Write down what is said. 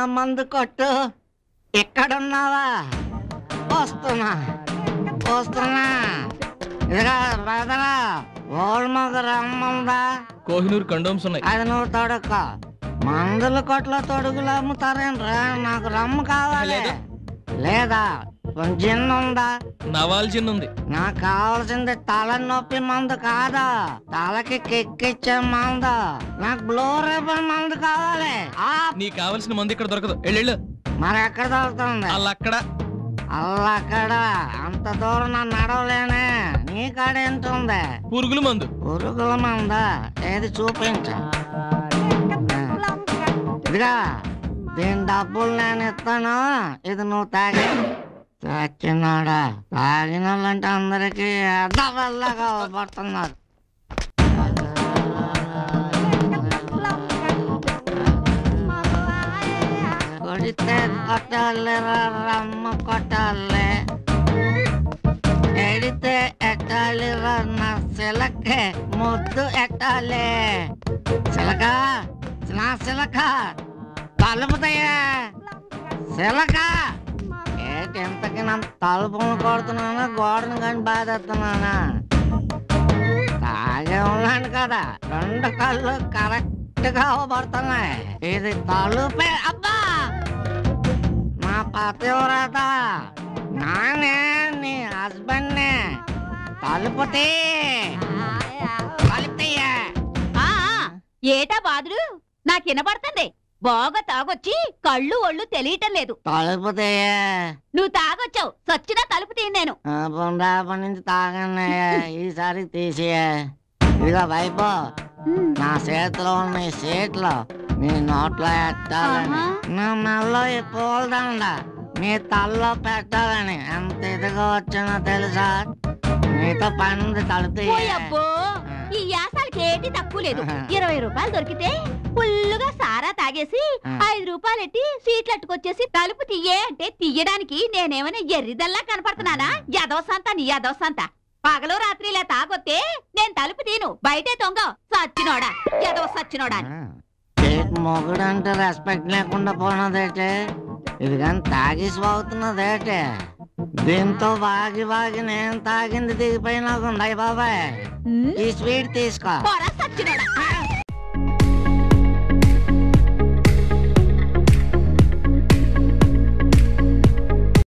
మందు కొట్టు ఎక్కడున్నావా వస్తున్నా వస్తున్నా ఇదిగా బ్రదరా ఓల్డ్ మగ రమ్మందా కోహినూర్ కండోమ్స్ ఉన్నాయి అది నువ్వు తొడుక్కో మందుల కొట్ల తొడుగులు అమ్ముతారేంట్రా నాకు రమ్ము కావాలి లేదా? లేదా కొంచెం జిన్ ఉందా నవాల్ జిన్ ఉంది నాకు కావాల్సింది తలనొప్పి మందు కాదు తలకి కెక్కిచ్చే మందు నాకు బ్లూ రిబన్ మందు కావాలి ఆ నీకు కావాల్సిన మంది ఇక్కడ దొరకదు వెళ్ళు మరి ఎక్కడ దొరుకుతుంది అలా అక్కడ అల్లక్కడ అంత దూరం నన్ను నడవలేనే నీ కాడ ఎంత ఉంది పురుగుల మందు పురుగుల మందా ఏది చూపించు ఇదిగా దీని డబ్బులు నేను ఇస్తాను ఇది నువ్వు తాగి చచ్చినాడా తాగిన వాళ్ళంటే అందరికీ అద్దవల్లాగా పడుతున్నారు కొడితే కొట్టాలి రమ్మ కొట్టాలి ఎడితే ఎట్టాలి నా సిలకే ముద్దు ఎట్టాలి సిలక నా సిలక తలుపుతాయా సిలక ఏంటి ఎంతకి నా తలుపును కొడుతున్నానా గోడను కానీ బాధేస్తున్నానా తాగే ఉన్నాను కదా రెండు కళ్ళు కరెక్ట్ గా అవబడుతున్నాయి ఇది తలుపే అబ్బా నా పతివ్రత నానే నీ హస్బెండ్ నే తలుపు తీ తలుపు తీయ. ఆ ఆ, ఏటా బాదుడు నాకు వినబడుతుంది బాగా తాగొచ్చి కళ్ళు ఒళ్ళు తెలియటం లేదు తలుపు తీయ. నువ్వు తాగొచ్చావు సచ్చినా తలుపు తీయను నేను ఆ బొండాపటి నుంచి తాగండి ఈసారి తీసేయ ఇదిగో వైపు నా చేతిలో ఉన్న ఈ సీట్లు నీ నోట్లో ఎట్టాలని ఆహా. నా మెల్లో ఈ పూలదండ నీ తల్లో పెట్టాలని ఎంత ఇదిగా వచ్చినో తెలుసా నీతో పని ఉంది తలుపు తీయ. పోయబ్బో ఈ యాసాలకి ఏటి తక్కువ లేదు ఇరవై రూపాయలు దొరికితే ఫుల్లుగా సారా తాగేసి ఆ. ఐదు రూపాయలు ఎట్టి సీట్లు అట్టుకొచ్చేసి తలుపు తీయే అంటే తీయడానికి నేనేమైనా ఎర్రిదల్లా కనపడుతున్నానా యదవసంత నీ యదవసంత పగలు రాత్రి ఇలా తాగొత్తే నేను తలుపు తీను బయటే తొంగ సచ్చినోడా యదవ సచ్చినోడా అని. నీకు మొగుడు అంటే రెస్పెక్ట్ లేకుండా పోయినదేటే ఇది కానీ తాగేసి వాగుతున్నదేటే దీంతో వాగి వాగి నేను తాగింది దిగిపోయినాకుంది అయ్య బాబాయ్ ఉమ్, ఈ స్వీట్ తీసుకో పోరా సచ్చినోడా